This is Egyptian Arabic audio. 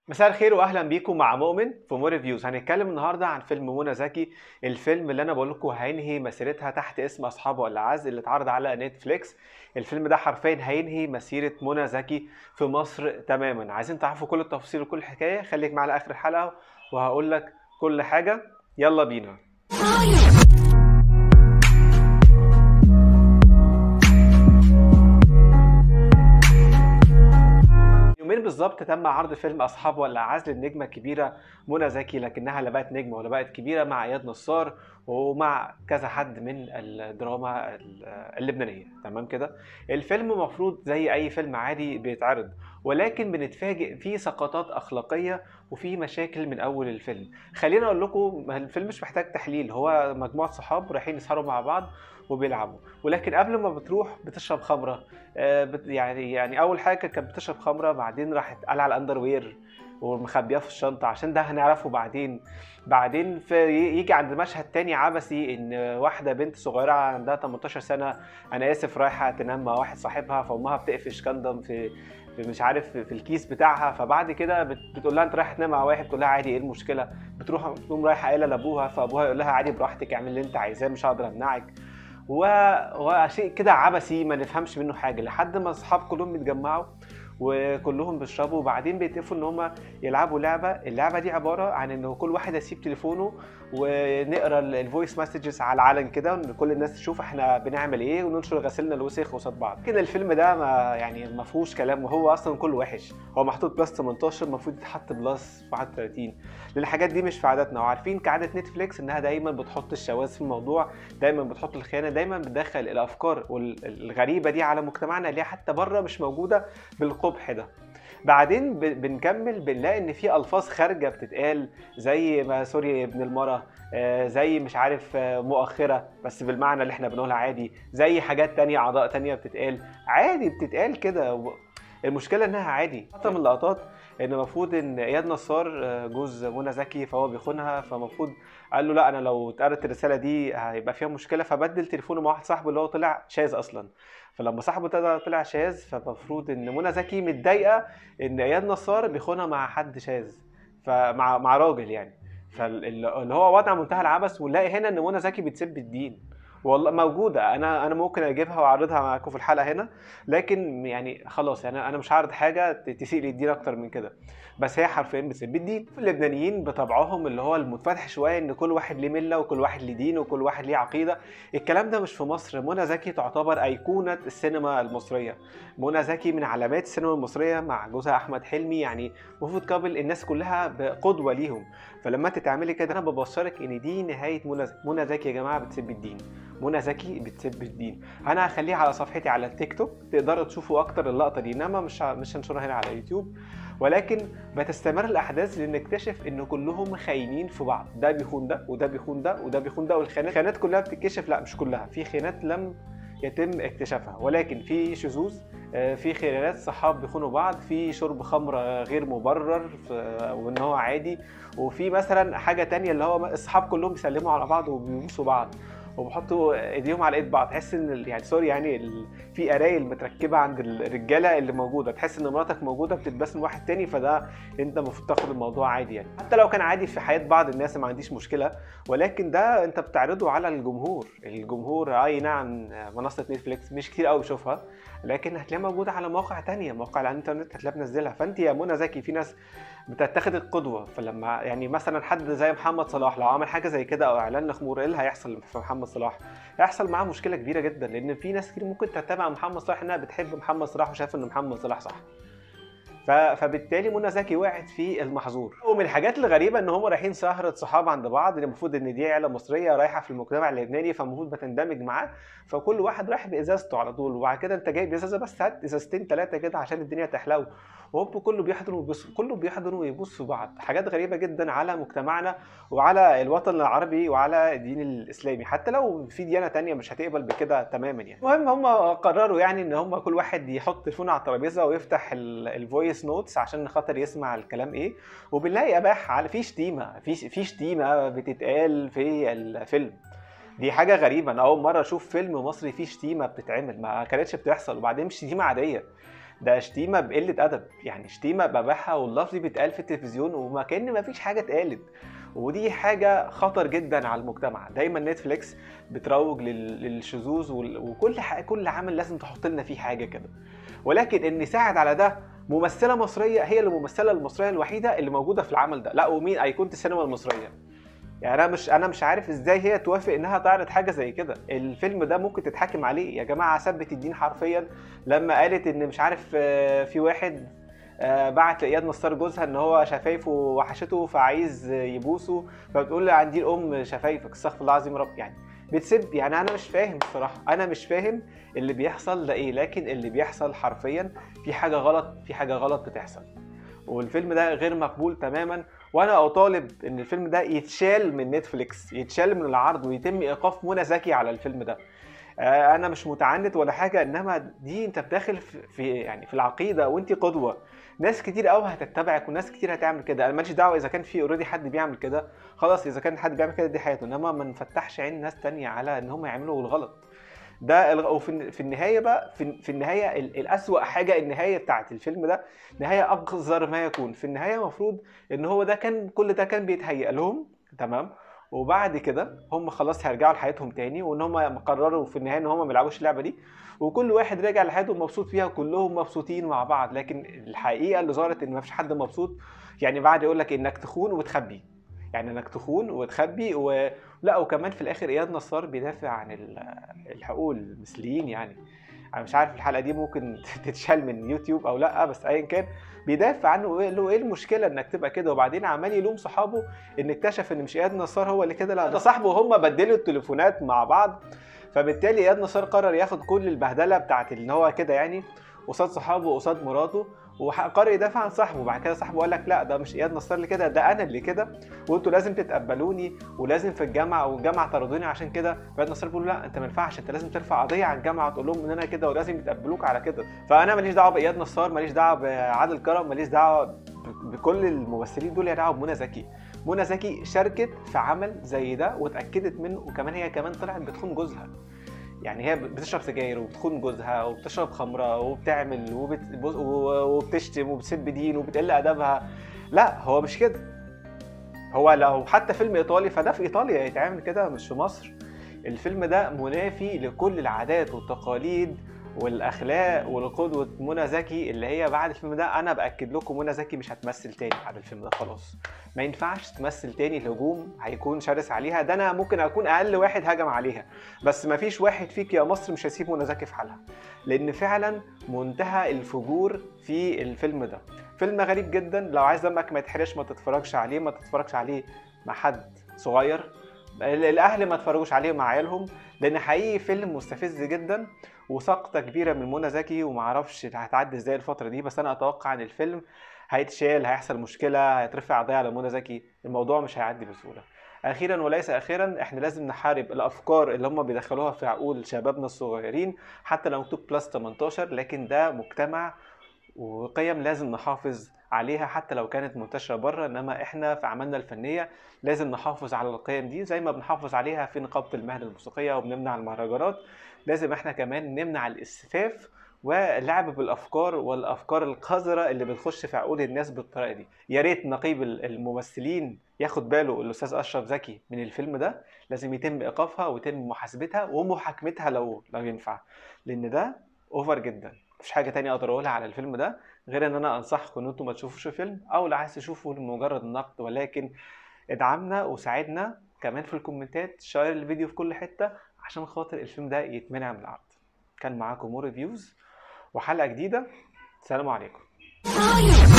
مساء الخير واهلا بيكم مع مؤمن في مور ريفيوز هنتكلم النهارده عن فيلم منى زكي الفيلم اللي انا بقول لكم هينهي مسيرتها تحت اسم اصحابه الأعز اللي اتعرض على نتفليكس الفيلم ده حرفيا هينهي مسيره منى زكي في مصر تماما عايزين تعرفوا كل التفاصيل وكل الحكايه خليك معانا لاخر الحلقه وهقول لك كل حاجه يلا بينا يومين بالظبط تم عرض فيلم اصحاب ولا عزل النجمه الكبيره منى زكي لكنها لا بقت نجمه ولا بقت كبيره مع اياد نصار ومع كذا حد من الدراما اللبنانيه تمام كده الفيلم المفروض زي اي فيلم عادي بيتعرض ولكن بنتفاجئ فيه سقطات اخلاقيه وفي مشاكل من اول الفيلم خلينا اقول لكم الفيلم مش محتاج تحليل هو مجموعه صحاب رايحين يسهروا مع بعض وبيلعبوا ولكن قبل ما بتروح بتشرب خمره آه يعني يعني اول حاجه كانت بتشرب خمره بعدين راحت قلع الاندروير ومخبياه في الشنطه عشان ده هنعرفه بعدين بعدين في يجي عند مشهد تاني عبثي ان واحده بنت صغيره عندها 18 سنه انا اسف رايحه تنام مع واحد صاحبها فامها بتقفش كندم في مش عارف في الكيس بتاعها فبعد كده بتقول لها انت رايحه تنام مع واحد تقول لها عادي ايه المشكله بتروح تقوم رايحه قايله لابوها فابوها يقول لها عادي براحتك اعمل اللي انت عايزاه مش هقدر امنعك و... وشيء كده عبثي ما نفهمش منه حاجه لحد ما اصحاب كلهم بيتجمعوا وكلهم بيشربوا وبعدين بيتفقوا ان هم يلعبوا لعبه اللعبه دي عباره عن ان كل واحد يسيب تليفونه ونقرا الفويس مسجز على العلن كده ان كل الناس تشوف احنا بنعمل ايه وننشر غسيلنا الوسخ قصاد بعض كده الفيلم ده ما يعني ما فيهوش كلام وهو اصلا كله وحش هو محطوط بلس 18 المفروض يتحط بلس 31 لان الحاجات دي مش في عاداتنا وعارفين كعاده نتفليكس انها دايما بتحط الشواذ في الموضوع دايما بتحط الخيانه دايما بتدخل الافكار الغريبه دي على مجتمعنا اللي حتى بره مش موجوده بالقبح ده بعدين بنكمل بنلاقي ان في الفاظ خارجه بتتقال زي ما سوري ابن المرة زي مش عارف مؤخره بس بالمعنى اللي احنا بنقولها عادي زي حاجات تانية اعضاء تانية بتتقال عادي بتتقال كده المشكله انها عادي لقطه من اللقطات ان المفروض ان اياد نصار جوز منى زكي فهو بيخونها فالمفروض قال له لا انا لو اتقرت الرساله دي هيبقى فيها مشكله فبدل تليفونه مع واحد صاحبه اللي هو طلع شاذ اصلا فلما صاحبه طلع طلع شاذ فالمفروض ان منى زكي متضايقه ان اياد نصار بيخونها مع حد شاذ فمع مع راجل يعني فاللي هو وضع منتهى العبث ونلاقي هنا ان منى زكي بتسب الدين والله موجوده انا انا ممكن اجيبها واعرضها معاكم في الحلقه هنا لكن يعني خلاص يعني انا مش هعرض حاجه تسيء للدين اكتر من كده بس هي حرفيا بتسب الدين اللبنانيين بطبعهم اللي هو المتفتح شويه ان كل واحد ليه مله وكل واحد ليه دين وكل واحد ليه عقيده الكلام ده مش في مصر منى زكي تعتبر ايقونه السينما المصريه منى زكي من علامات السينما المصريه مع جوزها احمد حلمي يعني المفروض قابل الناس كلها قدوه ليهم فلما تتعملي كده انا ببشرك ان دي نهايه منى منى زكي يا جماعه بتسب الدين منى زكي بتسب الدين انا هخليها على صفحتي على التيك توك تقدروا تشوفوا اكتر اللقطه دي انما مش مش هنشرها هنا على يوتيوب ولكن بتستمر الاحداث لنكتشف ان كلهم خاينين في بعض ده بيخون ده وده بيخون ده وده بيخون ده والخيانات الخيانات كلها بتتكشف لا مش كلها في خيانات لم يتم اكتشافها ولكن في شذوذ في خيانات صحاب بيخونوا بعض في شرب خمر غير مبرر وان هو عادي وفي مثلا حاجه تانية اللي هو الصحاب كلهم بيسلموا على بعض وبيبوسوا بعض وبيحطوا ايديهم على ايد بعض تحس ان يعني سوري يعني في قرايل متركبه عند الرجاله اللي موجوده تحس ان مراتك موجوده بتتبسم واحد تاني فده انت المفروض تاخد الموضوع عادي يعني حتى لو كان عادي في حياه بعض الناس ما عنديش مشكله ولكن ده انت بتعرضه على الجمهور الجمهور اي نعم منصه نتفليكس مش كتير قوي بيشوفها لكن هتلاقيها موجوده على مواقع تانية مواقع على الانترنت هتلاقيها بنزلها فانت يا منى زكي في ناس بتتخذ القدوه فلما يعني مثلا حد زي محمد صلاح لو عمل حاجه زي كده او اعلان لخمور ايه اللي هيحصل في محمد صلاح؟ هيحصل معاه مشكله كبيره جدا لان في ناس كتير ممكن تتابع محمد صلاح انها بتحب محمد صلاح وشايفه ان محمد صلاح صح. فبالتالي منى زكي وقعت في المحظور ومن الحاجات الغريبه ان هم رايحين سهره صحاب عند بعض المفروض ان دي عيله مصريه رايحه في المجتمع اللبناني فالمفروض بتندمج معاه فكل واحد رايح بازازته على طول وبعد كده انت جايب ازازه بس هات ازازتين ثلاثه كده عشان الدنيا تحلو وهوب كله بيحضن ويبص كله بيحضن ويبص في بعض حاجات غريبه جدا على مجتمعنا وعلى الوطن العربي وعلى الدين الاسلامي حتى لو في ديانه تانية مش هتقبل بكده تماما يعني المهم هم قرروا يعني ان هم كل واحد يحط تليفونه على الترابيزه ويفتح الفويس نوتس عشان خاطر يسمع الكلام ايه وبنلاقي اباح على في شتيمه في في شتيمه بتتقال في الفيلم دي حاجه غريبه انا اول مره اشوف فيلم مصري فيه شتيمه بتتعمل ما كانتش بتحصل وبعدين مش شتيمه عاديه ده شتيمه بقله ادب يعني شتيمه بباحه واللفظ بيتقال في التلفزيون وما كان ما فيش حاجه اتقالت ودي حاجة خطر جدا على المجتمع دايما نتفليكس بتروج للشذوذ وكل كل عمل لازم تحط لنا فيه حاجة كده ولكن ان يساعد على ده ممثلة مصرية هي الممثلة المصرية الوحيدة اللي موجودة في العمل ده لا ومين ايقونة السينما المصرية يعني انا مش انا مش عارف ازاي هي توافق انها تعرض حاجه زي كده الفيلم ده ممكن تتحاكم عليه يا جماعه ثبت الدين حرفيا لما قالت ان مش عارف آه، في واحد آه، بعت لاياد نصار جوزها ان هو شفايفه وحشته فعايز يبوسه فبتقول له عندي الام شفايفك استغفر الله العظيم رب يعني بتسب يعني انا مش فاهم الصراحه انا مش فاهم اللي بيحصل ده ايه لكن اللي بيحصل حرفيا في حاجه غلط في حاجه غلط بتحصل والفيلم ده غير مقبول تماما وانا اطالب ان الفيلم ده يتشال من نتفليكس يتشال من العرض ويتم ايقاف منى زكي على الفيلم ده آه، انا مش متعنت ولا حاجه انما دي انت بداخل في يعني في العقيده وانت قدوه ناس كتير قوي هتتبعك وناس كتير هتعمل كده انا ماليش دعوه اذا كان في اوريدي حد بيعمل كده خلاص اذا كان حد بيعمل كده دي حياته انما ما نفتحش عين ناس تانية على ان هم يعملوا الغلط ده وفي في النهايه بقى في, في النهايه الاسوأ حاجه النهايه بتاعت الفيلم ده نهايه اقذر ما يكون في النهايه المفروض ان هو ده كان كل ده كان بيتهيأ لهم تمام وبعد كده هم خلاص هيرجعوا لحياتهم تاني وان هم قرروا في النهايه ان هم ما يلعبوش اللعبه دي وكل واحد راجع لحياته مبسوط فيها وكلهم مبسوطين مع بعض لكن الحقيقه اللي ظهرت ان ما فيش حد مبسوط يعني بعد يقول لك انك تخون وتخبي يعني انك تخون وتخبي و... لا وكمان في الاخر اياد نصار بيدافع عن الحقوق المثليين يعني انا مش عارف الحلقه دي ممكن تتشال من يوتيوب او لا بس ايا كان بيدافع عنه ويقول له ايه المشكله انك تبقى كده وبعدين عمال يلوم صحابه ان اكتشف ان مش اياد نصار هو اللي كده لا ده صاحبه هم بدلوا التليفونات مع بعض فبالتالي اياد نصار قرر ياخد كل البهدله بتاعت ان هو كده يعني قصاد صحابه وقصاد مراته وقرر يدافع عن صاحبه وبعد كده صاحبه قال لك لا ده مش اياد نصار اللي كده ده انا اللي كده وانتوا لازم تتقبلوني ولازم في الجامعه والجامعه طردوني عشان كده اياد نصار بيقول لا انت ما ينفعش انت لازم ترفع قضيه على الجامعه وتقول لهم ان انا كده ولازم يتقبلوك على كده فانا ماليش دعوه باياد نصار ماليش دعوه بعادل كرم ماليش دعوه بكل الممثلين دول ليها دعوه بمنى زكي منى زكي شاركت في عمل زي ده واتاكدت منه وكمان هي كمان طلعت بتخون جوزها يعني هي بتشرب سجاير وبتخون جوزها وبتشرب خمره وبتعمل وبت... وبتشتم وبتسب دين وبتقل ادبها لا هو مش كده هو لو حتى فيلم ايطالي فده في ايطاليا يتعمل كده مش في مصر الفيلم ده منافي لكل العادات والتقاليد والاخلاق والقدوه منى زكي اللي هي بعد الفيلم ده انا باكد لكم منى زكي مش هتمثل تاني بعد الفيلم ده خلاص ما ينفعش تمثل تاني الهجوم هيكون شرس عليها ده انا ممكن اكون اقل واحد هجم عليها بس ما فيش واحد فيك يا مصر مش هيسيب منى زكي في حالها لان فعلا منتهى الفجور في الفيلم ده فيلم غريب جدا لو عايز دمك ما يتحرقش ما تتفرجش عليه ما تتفرجش عليه مع حد صغير الاهل ما تفرجوش عليه مع عيالهم لان حقيقي فيلم مستفز جدا وسقطه كبيره من منى زكي ومعرفش هتعدي ازاي الفتره دي بس انا اتوقع ان الفيلم هيتشال هيحصل مشكله هيترفع قضيه على منى زكي الموضوع مش هيعدي بسهوله اخيرا وليس اخيرا احنا لازم نحارب الافكار اللي هم بيدخلوها في عقول شبابنا الصغيرين حتى لو مكتوب بلس 18 لكن ده مجتمع وقيم لازم نحافظ عليها حتى لو كانت منتشره بره انما احنا في اعمالنا الفنيه لازم نحافظ على القيم دي زي ما بنحافظ عليها في نقابه المهن الموسيقيه وبنمنع المهرجانات لازم احنا كمان نمنع الاسفاف واللعب بالافكار والافكار القذره اللي بتخش في عقول الناس بالطريقه دي يا ريت نقيب الممثلين ياخد باله الاستاذ اشرف زكي من الفيلم ده لازم يتم ايقافها ويتم محاسبتها ومحاكمتها لو لو ينفع لان ده اوفر جدا مفيش حاجه تانية اقدر اقولها على الفيلم ده غير ان انا انصحكم ان انتم ما تشوفوش الفيلم او لو عايز تشوفه لمجرد النقد ولكن ادعمنا وساعدنا كمان في الكومنتات شير الفيديو في كل حته عشان خاطر الفيلم ده يتمنع من العرض كان معاكم مور ريفيوز وحلقه جديده سلام عليكم